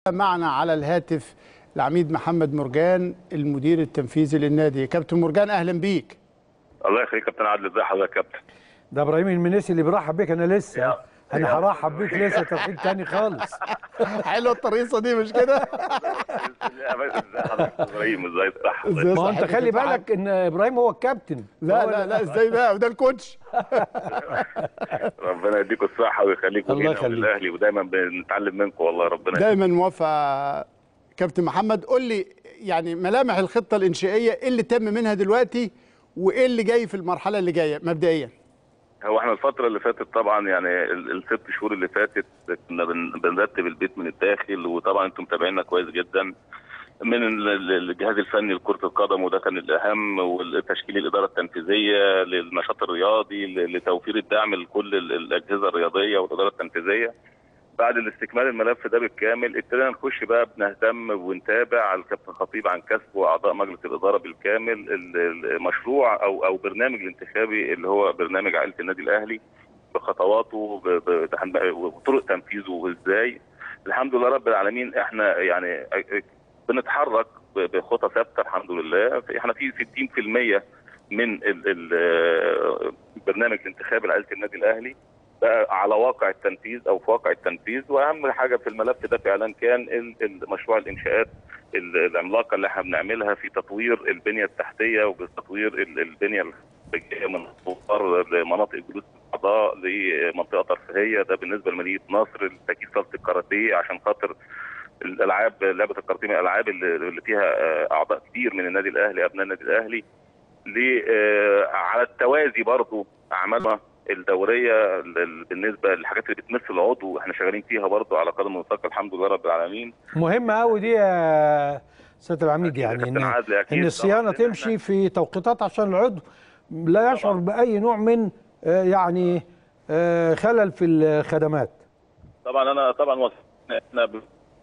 معنا على الهاتف العميد محمد مرجان المدير التنفيذي للنادي كابتن مرجان اهلا بيك الله يخليك كابتن عادل ازي حضرتك يا كابتن ده ابراهيم المنيسي اللي بيرحب بيك انا لسه يا- انا يا- هرحب بيك لسه توقيت تاني خالص حلوه الطريقه دي مش كده ازي حضرتك يا ابراهيم ازاي الصحه ازاي ما هو انت صحتك خلي يا محمد؟ بالك ان ابراهيم هو الكابتن لا هو لا لا ازاي بقى وده الكوتش ربنا يديكم الصحه ويخليكم الله لينا يخليك. وللاهلي ودايما بنتعلم منكم والله ربنا يخليك. دايما موافق كابتن محمد قول لي يعني ملامح الخطه الانشائيه ايه اللي تم منها دلوقتي وايه اللي جاي في المرحله اللي جايه مبدئيا هو احنا الفترة اللي فاتت طبعا يعني ال- الست شهور اللي فاتت كنا بن- بنرتب البيت من الداخل وطبعا انتم متابعينا كويس جدا من ال- ال- الجهاز الفني لكرة القدم وده كان الأهم والتشكيل الإدارة التنفيذية للنشاط الرياضي ل- لتوفير الدعم لكل ال- الأجهزة الرياضية والإدارة التنفيذية بعد الاستكمال الملف ده بالكامل ابتدينا نخش بقى بنهتم ونتابع على الكابتن خطيب عن كسب واعضاء مجلس الاداره بالكامل ال- المشروع او او برنامج الانتخابي اللي هو برنامج عائله النادي الاهلي بخطواته ب- ب- وطرق تنفيذه ازاي الحمد لله رب العالمين احنا يعني بنتحرك ب- بخطى ثابته الحمد لله احنا في 60% من ال- ال- البرنامج الانتخابي لعائله النادي الاهلي بقى على واقع التنفيذ او في واقع التنفيذ واهم حاجه في الملف ده فعلا كان ال- ال- مشروع الانشاءات ال- العملاقه اللي احنا بنعملها في تطوير البنيه التحتيه وبتطوير ال- البنيه الخارجيه من الصغار لمناطق جلوس الاعضاء لمنطقه ترفيهيه ده بالنسبه لمدينه نصر لتجهيز صاله الكاراتيه عشان خاطر الالعاب لعبه الكاراتيه من الالعاب اللي اللي فيها آه، اعضاء كتير من النادي الاهلي ابناء النادي الاهلي ل- آه، على التوازي برضو اعمالنا الدوريه ال- بالنسبه للحاجات اللي بتمس العضو احنا شغالين فيها برضو على قدم وساق الحمد لله رب العالمين مهمه قوي دي يا سياده العميد أكيد يا يعني كابتن ان عادل، أكيد ان طبعاً، الصيانه لأن إحنا- تمشي في توقيتات عشان العضو لا يشعر باي نوع من آه، يعني آه، خلل في الخدمات طبعا انا طبعا وصلنا احنا ب-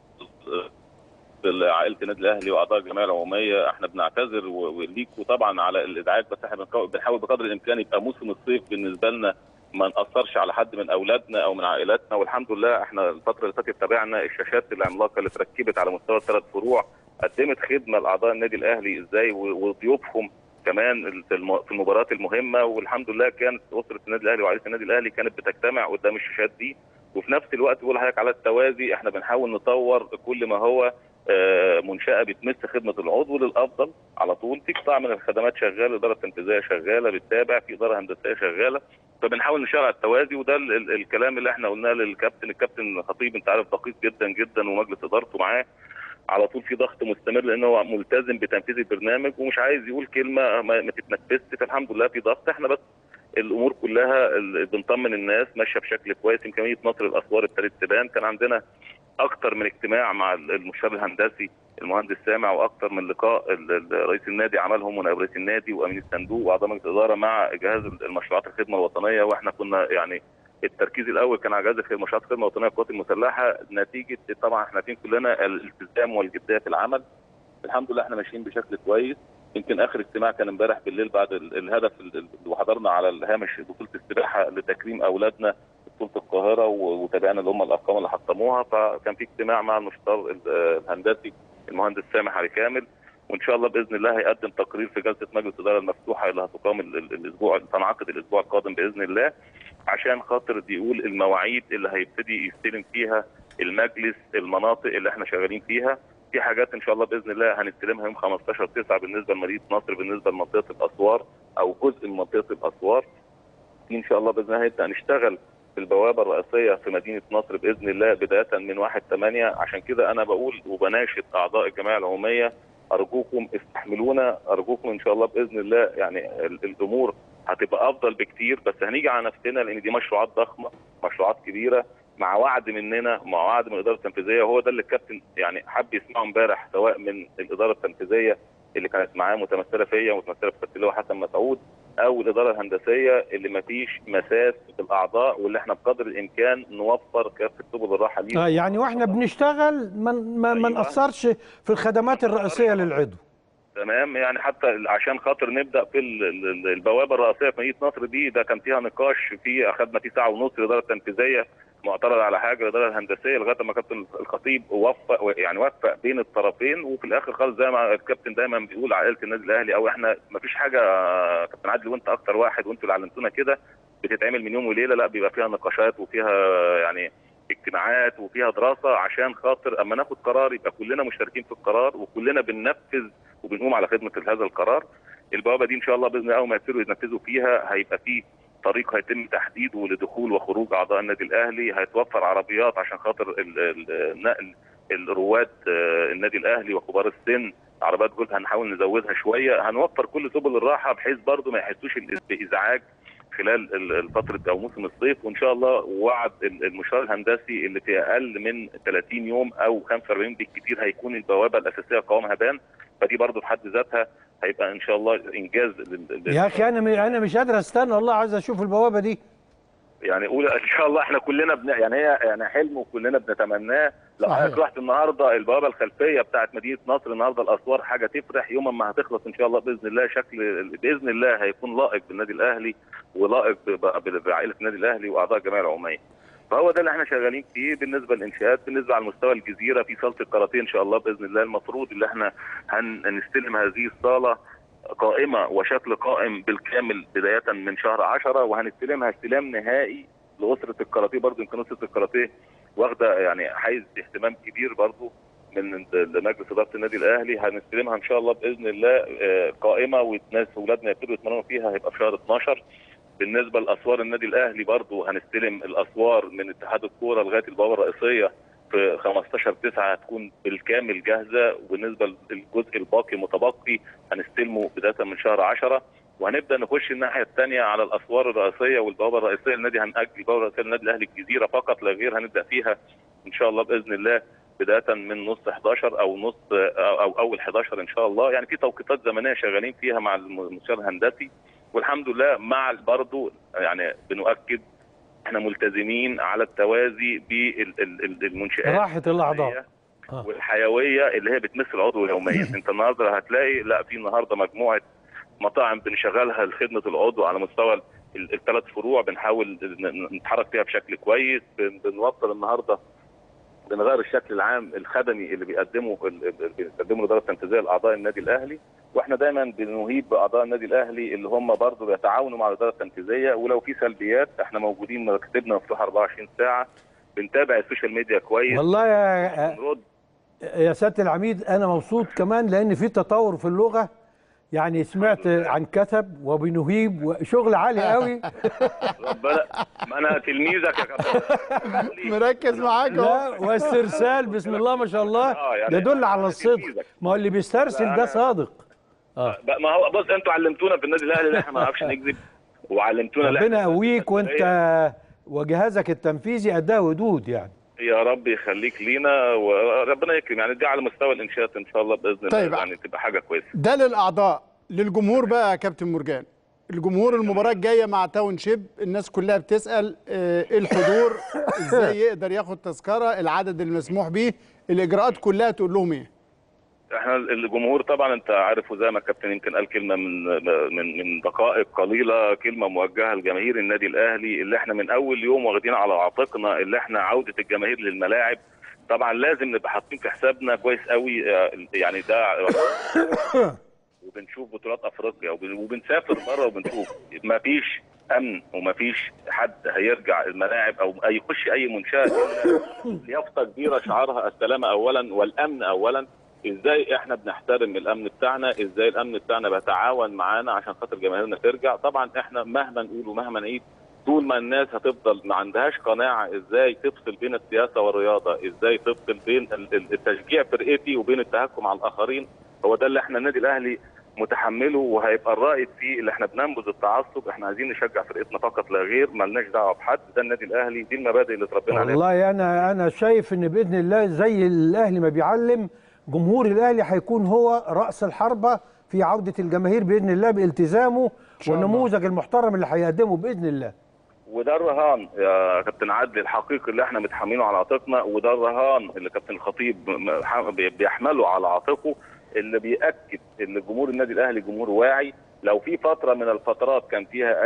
بالعائله النادي الاهلي واعضاء الجمعيه العموميه احنا بنعتذر و- وليكوا طبعا على الازعاج بس احنا بنكو- بنحاول بقدر الامكان يبقى موسم الصيف بالنسبه لنا ما ناثرش على حد من اولادنا او من عائلاتنا والحمد لله احنا الفتره اللي فاتت تابعنا الشاشات العملاقه اللي اتركبت على مستوى الثلاث فروع قدمت خدمه لاعضاء النادي الاهلي ازاي و- وضيوفهم كمان في الم- في المباريات المهمه والحمد لله كانت اسره النادي الاهلي وعائله النادي الاهلي كانت بتجتمع قدام الشاشات دي وفي نفس الوقت بقول لحضرتك على التوازي احنا بنحاول نطور كل ما هو آه، منشاه بتمس خدمه العضو للافضل على طول في قطاع من الخدمات شغال الاداره التنفيذيه شغاله بتتابع في اداره هندسيه شغاله فبنحاول نشتغل على التوازي وده ال- ال- الكلام اللي احنا قلناه للكابتن الكابتن خطيب انت عارف دقيق جدا جدا ومجلس ادارته معاه على طول في ضغط مستمر لان هو ملتزم بتنفيذ البرنامج ومش عايز يقول كلمه ما, ما تتنفذش فالحمد لله في ضغط احنا بس الامور كلها ال- بنطمن الناس ماشيه بشكل كويس يمكن مدينه نصر الاسوار ابتدت تبان كان عندنا اكتر من اجتماع مع ال- المستشار الهندسي المهندس سامع واكتر من لقاء ال- ال- رئيس النادي عملهم ونائب رئيس النادي وامين الصندوق واعضاء مجلس الاداره مع جهاز المشروعات الخدمه الوطنيه واحنا كنا يعني التركيز الاول كان على جهاز الخدمة- مشروعات الخدمه الوطنيه للقوات المسلحه نتيجه طبعا احنا عارفين كلنا الالتزام والجديه في العمل الحمد لله احنا ماشيين بشكل كويس يمكن اخر اجتماع كان امبارح بالليل بعد ال- الهدف ال- ال- وحضرنا على الهامش بطوله السباحه لتكريم اولادنا في بطوله القاهره و- وتابعنا اللي هم الارقام اللي حطموها فكان في اجتماع مع المستشار ال- الهندسي المهندس سامح علي كامل وان شاء الله باذن الله هيقدم تقرير في جلسه مجلس الاداره المفتوحه اللي هتقام ال- ال- الاسبوع تنعقد الاسبوع القادم باذن الله عشان خاطر يقول المواعيد اللي هيبتدي يستلم فيها المجلس المناطق اللي احنا شغالين فيها في حاجات ان شاء الله باذن الله هنستلمها يوم 15 9 بالنسبه لمدينه نصر بالنسبه لمنطقه الاسوار او جزء من منطقه الاسوار دي ان شاء الله باذن الله هنبدا نشتغل في البوابه الرئيسيه في مدينه نصر باذن الله بدايه من 1 8 عشان كده انا بقول وبناشد اعضاء الجمعيه العموميه ارجوكم استحملونا ارجوكم ان شاء الله باذن الله يعني ال- الامور هتبقى افضل بكتير بس هنيجي على نفسنا لان دي مشروعات ضخمه مشروعات كبيره مع وعد مننا مع وعد من الاداره التنفيذيه وهو ده اللي الكابتن يعني حب يسمعه امبارح سواء من الاداره التنفيذيه اللي كانت معاه متمثله فيا ومتمثله في اللي هو حسن مسعود او الاداره الهندسيه اللي ما فيش مساس بالاعضاء واللي احنا بقدر الامكان نوفر كافه سبل الراحه ليهم آه يعني واحنا بنشتغل ما ما ما أيوة. ناثرش في الخدمات الرئيسيه للعضو تمام يعني حتى عشان خاطر نبدا في ال- ال- البوابه الرئيسيه في مدينه نصر دي ده كان فيها نقاش في اخذنا فيه ساعه ونص الاداره التنفيذيه معترض على حاجه الاداره الهندسيه لغايه ما كابتن الخطيب وفق يعني وفق بين الطرفين وفي الاخر خالص زي ما الكابتن دايما بيقول عائله النادي الاهلي او احنا ما فيش حاجه آه، كابتن عادل وانت اكتر واحد وانتوا اللي علمتونا كده بتتعمل من يوم وليله لا بيبقى فيها نقاشات وفيها يعني اجتماعات وفيها دراسه عشان خاطر اما ناخد قرار يبقى كلنا مشتركين في القرار وكلنا بننفذ وبنقوم على خدمه هذا القرار البوابه دي ان شاء الله باذن الله اول ما يبتدوا ينفذوا فيها هيبقى في طريق هيتم تحديده لدخول وخروج اعضاء النادي الاهلي هيتوفر عربيات عشان خاطر ال- ال- النقل الرواد آه، النادي الاهلي وكبار السن عربيات جولد هنحاول نزودها شويه هنوفر كل سبل الراحه بحيث برضه ما يحسوش ال- بازعاج خلال ال- الفتره او موسم الصيف وان شاء الله وعد ال- المشوار الهندسي اللي في اقل من 30 يوم او 45 بالكثير هيكون البوابه الاساسيه قوامها بان فدي برضه في حد ذاتها هيبقى ان شاء الله انجاز لل- لل- يا اخي انا م- انا مش قادر استنى والله عايز اشوف البوابه دي يعني قول ان شاء الله احنا كلنا بن... يعني هي يعني حلم وكلنا بنتمناه لو صحيح. حضرتك رحت النهارده البوابه الخلفيه بتاعت مدينه نصر النهارده الاسوار حاجه تفرح يوم ما هتخلص ان شاء الله باذن الله شكل باذن الله هيكون لائق بالنادي الاهلي ولائق ب... ب... بعائله النادي الاهلي واعضاء الجمعيه العموميه. فهو ده اللي احنا شغالين فيه بالنسبه للانشاءات بالنسبه على مستوى الجزيره في صاله الكاراتيه ان شاء الله باذن الله المفروض اللي احنا هن- هنستلم هذه الصاله قائمه وشكل قائم بالكامل بدايه من شهر 10 وهنستلمها استلام نهائي لاسره الكاراتيه برضه يمكن اسره الكاراتيه واخده يعني حيز اهتمام كبير برضه من مجلس اداره النادي الاهلي هنستلمها ان شاء الله باذن الله آه، قائمه والناس اولادنا يبتدوا يتمرنوا فيها هيبقى في شهر 12 بالنسبه لاسوار النادي الاهلي برضه هنستلم الاسوار من اتحاد الكوره لغايه البوابه الرئيسيه في 15 9 هتكون بالكامل جاهزه وبالنسبه للجزء الباقي متبقي هنستلمه بدايه من شهر 10 وهنبدا نخش الناحيه الثانيه على الاسوار الرئيسيه والبوابه الرئيسيه للنادي هنأجل البوابه الرئيسيه للنادي الاهلي الجزيره فقط لا غير هنبدا فيها ان شاء الله باذن الله بدايه من نص 11 او نص او أو اول 11 ان شاء الله يعني في توقيتات زمنيه شغالين فيها مع المستشار الهندسي والحمد لله مع برضه يعني بنؤكد احنا ملتزمين على التوازي بالمنشآت راحه الاعضاء آه. والحيويه اللي هي بتمس العضو يوميا انت النهارده هتلاقي لا في النهارده مجموعه مطاعم بنشغلها لخدمه العضو على مستوى الثلاث فروع بنحاول ن- نتحرك فيها بشكل كويس بن- بنوصل النهارده بنغير الشكل العام الخدمي اللي بيقدمه ال- ال- بيقدمه الاداره التنفيذيه لاعضاء النادي الاهلي واحنا دايما بنهيب باعضاء النادي الاهلي اللي هم برضه بيتعاونوا مع الاداره التنفيذيه ولو في سلبيات احنا موجودين مكتبنا مفتوح 24 ساعه بنتابع السوشيال ميديا كويس والله يا بنرد يا سياده العميد انا مبسوط كمان لان في تطور في اللغه يعني سمعت عن كتب وبنهيب وشغل عالي قوي ربنا ما انا تلميذك يا كابتن مركز معاك اهو لا واسترسال بسم الله ما شاء الله آه، يعني ده يدل على أنا الصدق تلميذك. ما هو اللي بيسترسل ده أنا- صادق بقى- ما هو بص انتوا علمتونا في النادي الاهلي ان احنا ما نعرفش نكذب وعلمتونا لا ربنا إحنا يقويك وانت مسؤولية. وجهازك التنفيذي اداه ودود يعني يا رب يخليك لينا وربنا يكرم يعني دي على مستوى الانشاءات ان شاء الله باذن طيب. الله يعني تبقى حاجه كويسه ده للاعضاء للجمهور بقى يا كابتن مرجان الجمهور المباراه الجايه مع تاون شيب الناس كلها بتسال آه، ايه الحضور ازاي يقدر ياخد تذكره العدد المسموح به الاجراءات كلها تقول لهم ايه احنا الجمهور طبعا انت عارف وزي ما الكابتن يمكن قال كلمه من من من دقائق قليله كلمه موجهه لجماهير النادي الاهلي اللي احنا من اول يوم واخدين على عاتقنا اللي احنا عوده الجماهير للملاعب طبعا لازم نبقى حاطين في حسابنا كويس قوي اه، يعني ده وبنشوف بطولات افريقيا وبن- وبنسافر بره وبنشوف ما فيش امن وما فيش حد هيرجع الملاعب او أي- يخش اي منشاه إلا يافطه كبيره شعارها السلامه اولا والامن اولا ازاي احنا بنحترم الامن بتاعنا ازاي الامن بتاعنا بيتعاون معانا عشان خاطر جماهيرنا ترجع طبعا احنا مهما نقول ومهما نعيد طول ما الناس هتفضل ما عندهاش قناعه ازاي تفصل بين السياسه والرياضه ازاي تفصل بين ال- ال- التشجيع فرقتي وبين التهكم على الاخرين هو ده اللي احنا النادي الاهلي متحمله وهيبقى الرائد فيه اللي احنا بننبذ التعصب احنا عايزين نشجع فرقتنا فقط لا غير مالناش دعوه بحد ده النادي الاهلي دي المبادئ اللي اتربينا عليها والله انا انا شايف ان باذن الله زي الاهلي ما بيعلم جمهور الاهلي هيكون هو راس الحربه في عوده الجماهير باذن الله بالتزامه شاء الله. والنموذج المحترم اللي هيقدمه باذن الله وده الرهان يا كابتن عدلي الحقيقي اللي احنا متحملينه على عاتقنا وده الرهان اللي كابتن الخطيب م- ح- بي- بيحمله على عاتقه اللي بيأكد ان جمهور النادي الاهلي جمهور واعي لو في فتره من الفترات كان فيها اي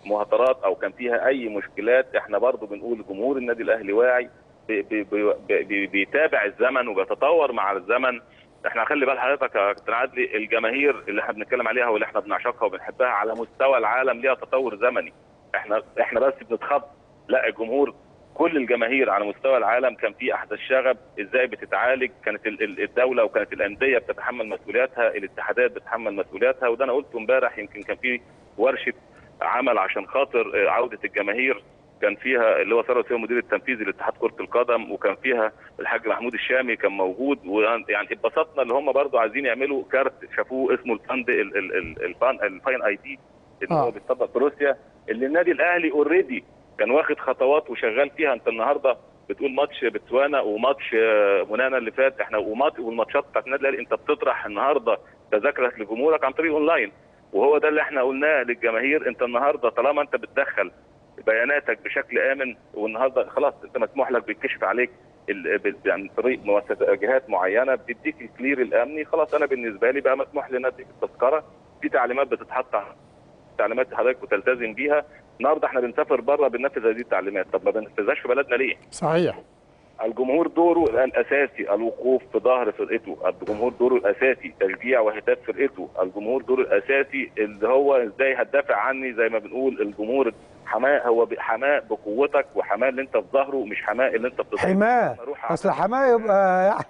مهاترات او كان فيها اي مشكلات احنا برضو بنقول جمهور النادي الاهلي واعي بي- بي- بي- بي- بيتابع الزمن وبيتطور مع الزمن احنا خلي بال حضرتك يا كابتن عدلي الجماهير اللي احنا بنتكلم عليها واللي احنا بنعشقها وبنحبها على مستوى العالم ليها تطور زمني احنا احنا بس بنتخض لا الجمهور كل الجماهير على مستوى العالم كان في احداث شغب ازاي بتتعالج كانت ال- ال- الدوله وكانت الانديه بتتحمل مسؤولياتها الاتحادات بتتحمل مسؤولياتها وده انا قلته امبارح يمكن كان في ورشه عمل عشان خاطر آه، عوده الجماهير كان فيها اللي هو ثروت سيف المدير التنفيذي لاتحاد كره القدم وكان فيها الحاج محمود الشامي كان موجود ويعني اتبسطنا اللي هم برضو عايزين يعملوا كارت شافوه اسمه الفند ال- ال- ال- الفان الفاين اي دي اللي آه. هو بيطبق في روسيا اللي النادي الاهلي اوريدي كان واخد خطوات وشغال فيها انت النهارده بتقول ماتش بتسوانا وماتش آه، منانا اللي فات احنا وماتش والماتشات بتاعت النادي الاهلي انت بتطرح النهارده تذاكرك لجمهورك عن طريق اونلاين وهو ده اللي احنا قلناه للجماهير انت النهارده طالما انت بتدخل بياناتك بشكل امن والنهارده خلاص انت مسموح لك بيتكشف عليك ال- ب- عن طريق مؤسسات جهات معينه بتديك الكلير الامني خلاص انا بالنسبه لي بقى مسموح لي اديك التذكره في تعليمات بتتحط على- تعليمات حضرتك وتلتزم بيها النهارده احنا بنسافر بره بننفذ هذه التعليمات طب ما بننفذهاش في بلدنا ليه؟ صحيح الجمهور دوره الاساسي الوقوف في ظهر فرقته، الجمهور دوره الاساسي تشجيع وهتاف فرقته، الجمهور دوره الاساسي اللي هو ازاي هتدافع عني زي ما بنقول الجمهور حماه هو ب- حماه بقوتك وحماه اللي انت في ظهره مش حماه اللي انت بتضربه حماه أروح اصل حماه يبقى يعني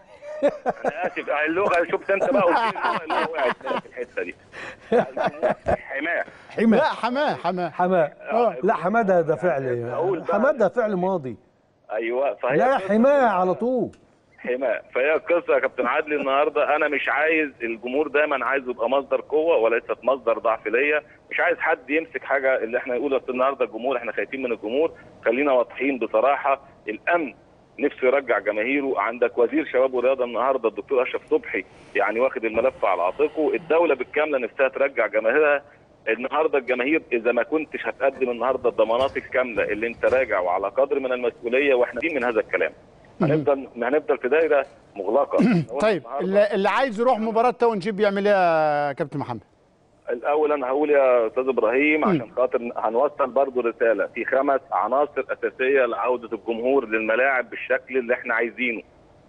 انا اسف آه، اللغه شفت انت بقى قلت لي اللغه اللي هو وقعت منها في الحته دي الجمهور حماه لا حماه حماه حماه آه. لا حماه ده ده فعل أقول بقى. حماه ده فعل ماضي ايوه فهي لا قصة حماه على طول حماية فهي القصه يا كابتن عادل النهارده انا مش عايز الجمهور دايما عايز يبقى مصدر قوه وليست مصدر ضعف ليا مش عايز حد يمسك حاجه اللي احنا نقول أصل النهارده الجمهور احنا خايفين من الجمهور خلينا واضحين بصراحه الامن نفسه يرجع جماهيره عندك وزير شباب ورياضه النهارده الدكتور اشرف صبحي يعني واخد الملف على عاتقه الدوله بالكامله نفسها ترجع جماهيرها النهارده الجماهير اذا ما كنتش هتقدم النهارده الضمانات الكامله اللي انت راجع وعلى قدر من المسؤوليه واحنا دين من هذا الكلام هنفضل هنفضل في دايره مغلقه طيب النهاردة- اللي, اللي عايز يروح مباراه تاون شيب يعمل ايه يا كابتن محمد؟ الاول انا هقول يا استاذ ابراهيم عشان خاطر هنوصل برضو رساله في خمس عناصر اساسيه لعوده الجمهور للملاعب بالشكل اللي احنا عايزينه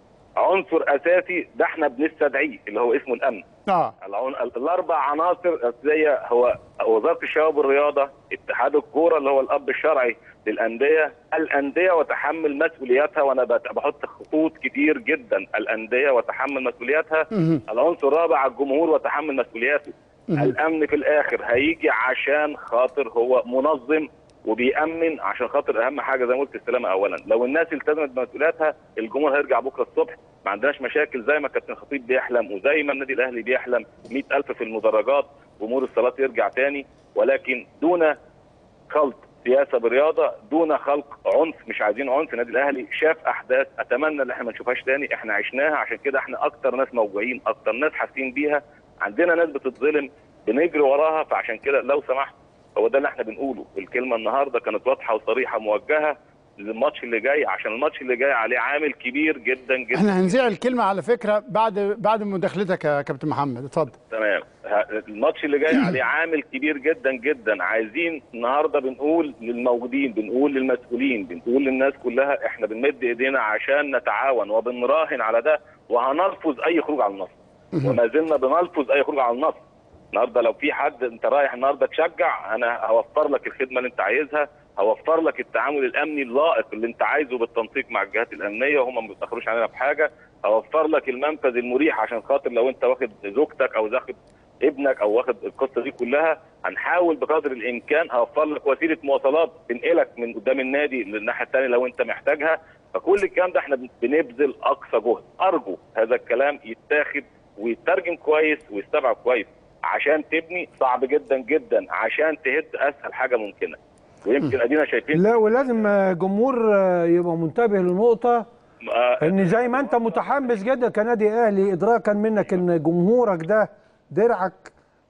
عنصر اساسي ده احنا بنستدعيه اللي هو اسمه الامن اه العن... الاربع عناصر اساسيه هو وزاره الشباب والرياضه اتحاد الكوره اللي هو الاب الشرعي للانديه الانديه وتحمل مسؤولياتها وانا بت- بحط خطوط كتير جدا الانديه وتحمل مسؤولياتها مهم. العنصر الرابع الجمهور وتحمل مسؤولياته مهم. الامن في الاخر هيجي عشان خاطر هو منظم وبيأمن عشان خاطر اهم حاجه زي ما قلت السلامه اولا لو الناس التزمت بمسؤولياتها الجمهور هيرجع بكره الصبح ما عندناش مشاكل زي ما كابتن خطيب بيحلم وزي ما النادي الاهلي بيحلم 100000 في المدرجات جمهور الصلاه يرجع تاني ولكن دون خلط سياسه برياضه دون خلق عنف مش عايزين عنف النادي الاهلي شاف احداث اتمنى ان احنا ما نشوفهاش تاني احنا عشناها عشان كده احنا اكتر ناس موجوعين اكتر ناس حاسين بيها عندنا ناس بتتظلم بنجري وراها فعشان كده لو سمحت هو ده اللي احنا بنقوله الكلمه النهارده كانت واضحه وصريحه موجهه للماتش اللي جاي عشان الماتش اللي جاي عليه عامل كبير جدا جدا احنا هنذيع الكلمه على فكره بعد بعد مداخلتك يا كابتن محمد اتفضل تمام ه- الماتش اللي جاي عليه عامل كبير جدا جدا عايزين النهارده بنقول للموجودين بنقول للمسؤولين بنقول للناس كلها احنا بنمد ايدينا عشان نتعاون وبنراهن على ده وهنلفظ اي خروج على النص وما زلنا بنلفظ اي خروج على النص النهارده لو في حد انت رايح النهارده تشجع انا هوفر لك الخدمه اللي انت عايزها هوفر لك التعامل الامني اللائق اللي انت عايزه بالتنسيق مع الجهات الامنيه وهم ما بيتاخروش علينا بحاجه هوفر لك المنفذ المريح عشان خاطر لو انت واخد زوجتك او واخد ابنك او واخد القصه دي كلها هنحاول بقدر الامكان هوفر لك وسيله مواصلات تنقلك من قدام النادي للناحيه الثانيه لو انت محتاجها فكل الكلام ده احنا بنبذل اقصى جهد ارجو هذا الكلام يتاخد ويترجم كويس ويستوعب كويس عشان تبني صعب جدا جدا عشان تهد اسهل حاجه ممكنه ويمكن ادينا شايفين لا ولازم آه، جمهور آه، يبقى منتبه لنقطه آه، ان زي ما انت متحمس جدا كنادي اهلي ادراكا منك ان جمهورك ده درعك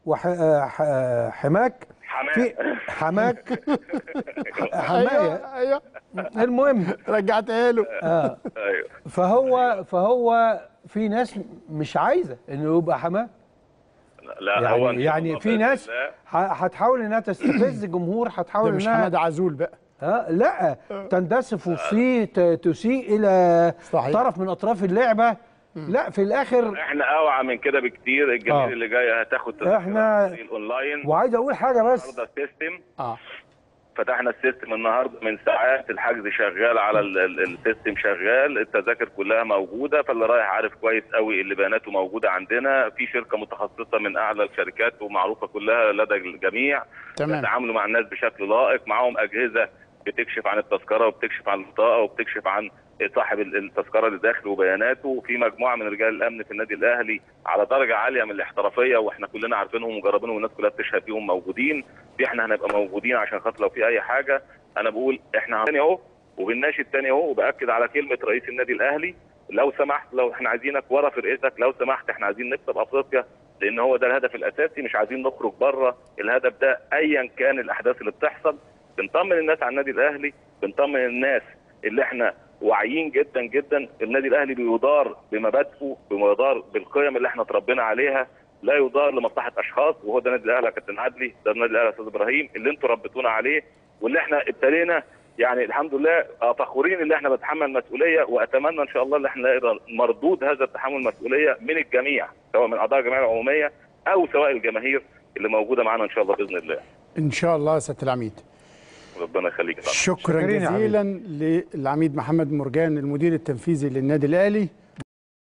وحماك حماة. في حماك حمايه ايوه ايوه المهم رجعتها له اه ايوه فهو فهو في ناس مش عايزه انه يبقى حماه لا هو إن يعني شاء يعني الله في بإذن ناس الله ح- هتحاول انها تستفز الجمهور ده هتحاول مش انها حماده عزول بقى ها لا تندسف وفي ت- تسيء الى صحيح. طرف من اطراف اللعبه لا في الاخر احنا اوعى من كده بكتير الجماهير آه. اللي جايه هتاخد تذكرة إحنا- عن طريق الاونلاين وعايز اقول حاجه بس النهارده السيستم اه فتحنا السيستم النهارده من ساعات الحجز شغال على ال- ال- السيستم شغال التذاكر كلها موجوده فاللي رايح عارف كويس قوي اللي بياناته موجوده عندنا في شركه متخصصه من اعلى الشركات ومعروفه كلها لدى الجميع تمام يتعاملوا مع الناس بشكل لائق معاهم اجهزه بتكشف عن التذكره وبتكشف عن البطاقه وبتكشف عن صاحب ال- التذكره اللي داخل وبياناته في مجموعه من رجال الامن في النادي الاهلي على درجه عاليه من الاحترافيه واحنا كلنا عارفينهم ومجربينهم والناس كلها بتشهد بيهم موجودين في احنا هنبقى موجودين عشان خاطر لو في اي حاجه انا بقول احنا تاني اهو وبالناشد تاني اهو وباكد على كلمه رئيس النادي الاهلي لو سمحت لو احنا عايزينك ورا فرقتك لو سمحت احنا عايزين نكسب افريقيا لان هو ده الهدف الاساسي مش عايزين نخرج بره الهدف ده ايا كان الاحداث اللي بتحصل بنطمن الناس على النادي الاهلي بنطمن الناس اللي احنا واعيين جدا جدا النادي الاهلي بيدار بمبادئه بيدار بالقيم اللي احنا اتربينا عليها لا يدار لمصلحه اشخاص وهو ده النادي الاهلي يا كابتن عدلي ده النادي الاهلي يا استاذ ابراهيم اللي انتوا ربيتونا عليه واللي احنا ابتدينا يعني الحمد لله آه، فخورين ان احنا بنتحمل مسؤوليه واتمنى ان شاء الله ان احنا نقدر مردود هذا التحمل المسؤوليه من الجميع سواء من اعضاء الجمعيه العموميه او سواء الجماهير اللي موجوده معانا ان شاء الله باذن الله ان شاء الله يا سياده العميد ربنا يخليك طبعا شكرا شكرين يا جزيلا للعميد محمد مرجان المدير التنفيذي للنادي الاهلي